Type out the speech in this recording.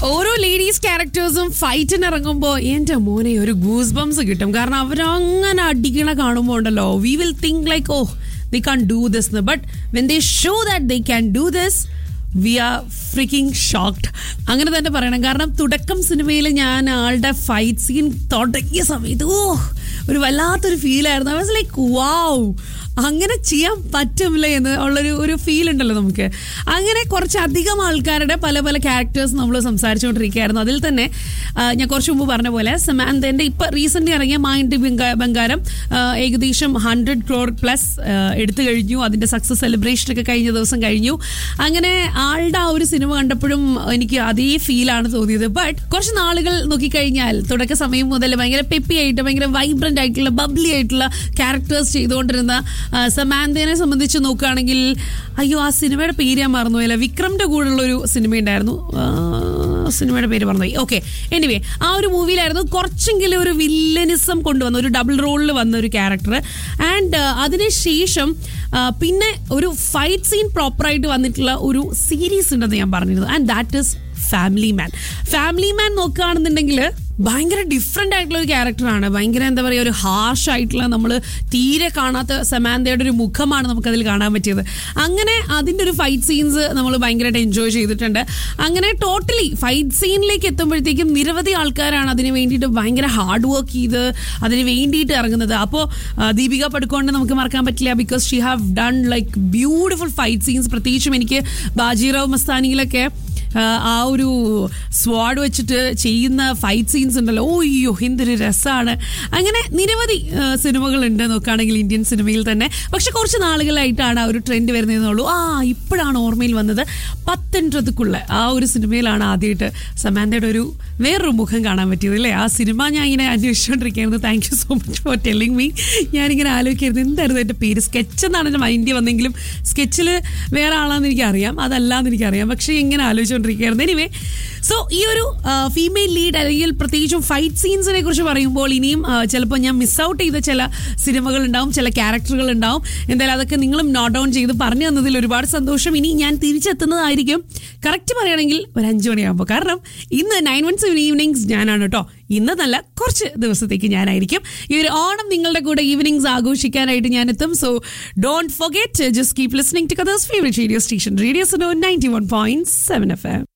ഓരോ ലേഡീസ് ക്യാരക്ടേഴ്സും ഫൈറ്റിന് ഇറങ്ങുമ്പോൾ എന്റെ മോനെ ഒരു ഗൂസ് ബംസ് കിട്ടും കാരണം അവരങ്ങനെ അടിക്കണ കാണുമ്പോൾ ഉണ്ടല്ലോ we will think like oh they can do this but when they show that they can do this we are freaking shocked അങ്ങനെ തന്നെ പറയണം കാരണം തുടക്കം സിനിമയിൽ ഞാൻ ആളുടെ ഫൈറ്റ് സീൻ തുടങ്ങിയ സമയത്ത് ഓ ഒരു വല്ലാത്തൊരു ഫീലായിരുന്നു ഐ വാസ് ലൈക്ക് വാവ് അങ്ങനെ ചെയ്യാൻ പറ്റുമില്ല എന്ന് ഉള്ളൊരു ഒരു ഫീൽ ഉണ്ടല്ലോ നമുക്ക് അങ്ങനെ കുറച്ചധികം ആൾക്കാരുടെ പല പല ക്യാരക്ടേഴ്സ് നമ്മൾ സംസാരിച്ചുകൊണ്ടിരിക്കുകയായിരുന്നു അതിൽ തന്നെ ആ, ഞാൻ കുറച്ച് മുമ്പ് പറഞ്ഞ പോലെ സമാന്തൻ്റെ ഇപ്പം റീസെൻ്റ് ഇറങ്ങിയ മൈൻഡ് ബംഗാരം ആ, ഏകദേശം ഹൺഡ്രഡ് ക്രോർ പ്ലസ് എടുത്തു കഴിഞ്ഞു അതിൻ്റെ സക്സസ് സെലിബ്രേഷൻ ഒക്കെ കഴിഞ്ഞ ദിവസം കഴിഞ്ഞു അങ്ങനെ ആളുടെ ആ ഒരു സിനിമ കണ്ടപ്പോഴും എനിക്ക് അതേ ഫീലാണ് തോന്നിയത് ബട്ട് കുറച്ച് നാളുകൾ നോക്കിക്കഴിഞ്ഞാൽ തുടക്ക സമയം മുതൽ ഭയങ്കര പെപ്പി ആയിട്ട് ഭയങ്കര വൈബ്രന്റ് ആയിട്ടുള്ള ബബ്ലി ആയിട്ടുള്ള ക്യാരക്ടേഴ്സ് ചെയ്തുകൊണ്ടിരുന്ന ആ, സമാന്തനെ സംബന്ധിച്ച് നോക്കുകയാണെങ്കിൽ അയ്യോ ആ സിനിമയുടെ പേര് ഞാൻ മറന്നുപോയില്ല വിക്രമിന്റെ കൂടെയുള്ള ഒരു സിനിമ ഉണ്ടായിരുന്നു ആ, സിനിമയുടെ പേര് മറന്നുപോയി ഓക്കെ എനിവേ ആ ഒരു മൂവിയിലായിരുന്നു കുറച്ചെങ്കിലും ഒരു വില്ലനിസം കൊണ്ടുവന്ന ഒരു ഡബിൾ റോളിൽ വന്ന ഒരു ക്യാരക്ടർ ആൻഡ് അതിനുശേഷം ആ, പിന്നെ ഒരു ഫൈറ്റ് സീൻ പ്രോപ്പറായിട്ട് വന്നിട്ടുള്ള ഒരു സീരീസ് ഉണ്ടെന്ന് ഞാൻ പറഞ്ഞിരുന്നു and that is family man family man നോക്കുകയാണെന്നുണ്ടെങ്കിൽ ഭയങ്കര ഡിഫറെൻ്റ് ആയിട്ടുള്ള ഒരു ക്യാരക്ടറാണ് ഭയങ്കര എന്താ പറയുക ഒരു ഹാർഷ് ആയിട്ടുള്ള നമ്മൾ തീരെ കാണാത്ത സമാന്തയുടെ ഒരു മുഖമാണ് നമുക്കതിൽ കാണാൻ പറ്റിയത് അങ്ങനെ അതിൻ്റെ ഒരു ഫൈറ്റ് സീൻസ് നമ്മൾ ഭയങ്കരമായിട്ട് എൻജോയ് ചെയ്തിട്ടുണ്ട് അങ്ങനെ ടോട്ടലി ഫൈറ്റ് സീനിലേക്ക് എത്തുമ്പോഴത്തേക്കും നിരവധി ആൾക്കാരാണ് അതിന് വേണ്ടിയിട്ട് ഭയങ്കര ഹാർഡ് വർക്ക് ചെയ്ത് അതിന് വേണ്ടിയിട്ട് ഇറങ്ങുന്നത് അപ്പോൾ ദീപിക പടുക്കോണ്ട് നമുക്ക് മറക്കാൻ പറ്റില്ല because she have done like beautiful fight scenes പ്രത്യേകിച്ചും എനിക്ക് ബാജിറാവ് മസ്താനിയിലൊക്കെ ആ, ആ ഒരു സ്വാഡ് വെച്ചിട്ട് ചെയ്യുന്ന ഫൈറ്റ് സീൻസ് ഉണ്ടല്ലോ ഓ അയ്യോ എന്തൊരു രസമാണ് അങ്ങനെ നിരവധി ആ, സിനിമകളുണ്ട് നോക്കുകയാണെങ്കിൽ ഇന്ത്യൻ സിനിമയിൽ തന്നെ പക്ഷെ കുറച്ച് നാളുകളായിട്ടാണ് ആ ഒരു ട്രെൻഡ് വരുന്നതെന്നുള്ളൂ ആ ഇപ്പോഴാണ് ഓർമ്മയിൽ വന്നത് പത്തൊൻപതുക്കുള്ള ആ ഒരു സിനിമയിലാണ് ആദ്യമായിട്ട് സമാന്തയുടെ ഒരു വേറൊരു മുഖം കാണാൻ പറ്റിയത് അല്ലേ ആ സിനിമ ഞാൻ ഇങ്ങനെ അന്വേഷിച്ചുകൊണ്ടിരിക്കുകയായിരുന്നു thank you so much for telling me ഞാനിങ്ങനെ ആലോചിക്കായിരുന്നു എന്തായിരുന്നു എൻ്റെ പേര് സ്കെച്ച് എന്നാണ് എൻ്റെ മൈൻഡിൽ വന്നെങ്കിലും സ്കെച്ചിൽ വേറെ ആളാന്ന് എനിക്കറിയാം അതല്ലാന്ന് എനിക്കറിയാം പക്ഷേ ഇങ്ങനെ ആലോചിച്ചുകൊണ്ടിരിക്കുകയായിരുന്നു എനിവേ സോ ഈ ഒരു ഫീമെയിൽ ലീഡ് അല്ലെങ്കിൽ പ്രത്യേകിച്ചും ഫൈറ്റ് സീൻസിനെ കുറിച്ച് പറയുമ്പോൾ ഇനിയും ആ, ചിലപ്പോൾ ഞാൻ മിസ് ഔട്ട് ചെയ്ത ചില സിനിമകൾ ഉണ്ടാവും ചില ക്യാരക്ടറുകൾ ഉണ്ടാവും എന്തായാലും അതൊക്കെ നിങ്ങളും നോട്ട് ഡൗൺ ചെയ്ത് പറഞ്ഞു തന്നതിൽ ഒരുപാട് സന്തോഷം ഇനി ഞാൻ തിരിച്ചെത്തുന്നതായിരിക്കും കറക്റ്റ് പറയുകയാണെങ്കിൽ ഒരു അഞ്ചു മണിയാകുമ്പോൾ കാരണം ഇന്ന് നയൻ വൺ സെവൻ ഈവനിങ്സ് ഞാനാണ് കേട്ടോ ഇന്ന് നല്ല കുറച്ച് ദിവസത്തേക്ക് ഞാനായിരിക്കും ഈ ഒരു ഓണം നിങ്ങളുടെ കൂടെ ഈവനിങ്സ് ആഘോഷിക്കാനായിട്ട് ഞാൻ എത്തും so don't forget just keep listening to Qatar's favourite radio station radio so ninety one point seven F M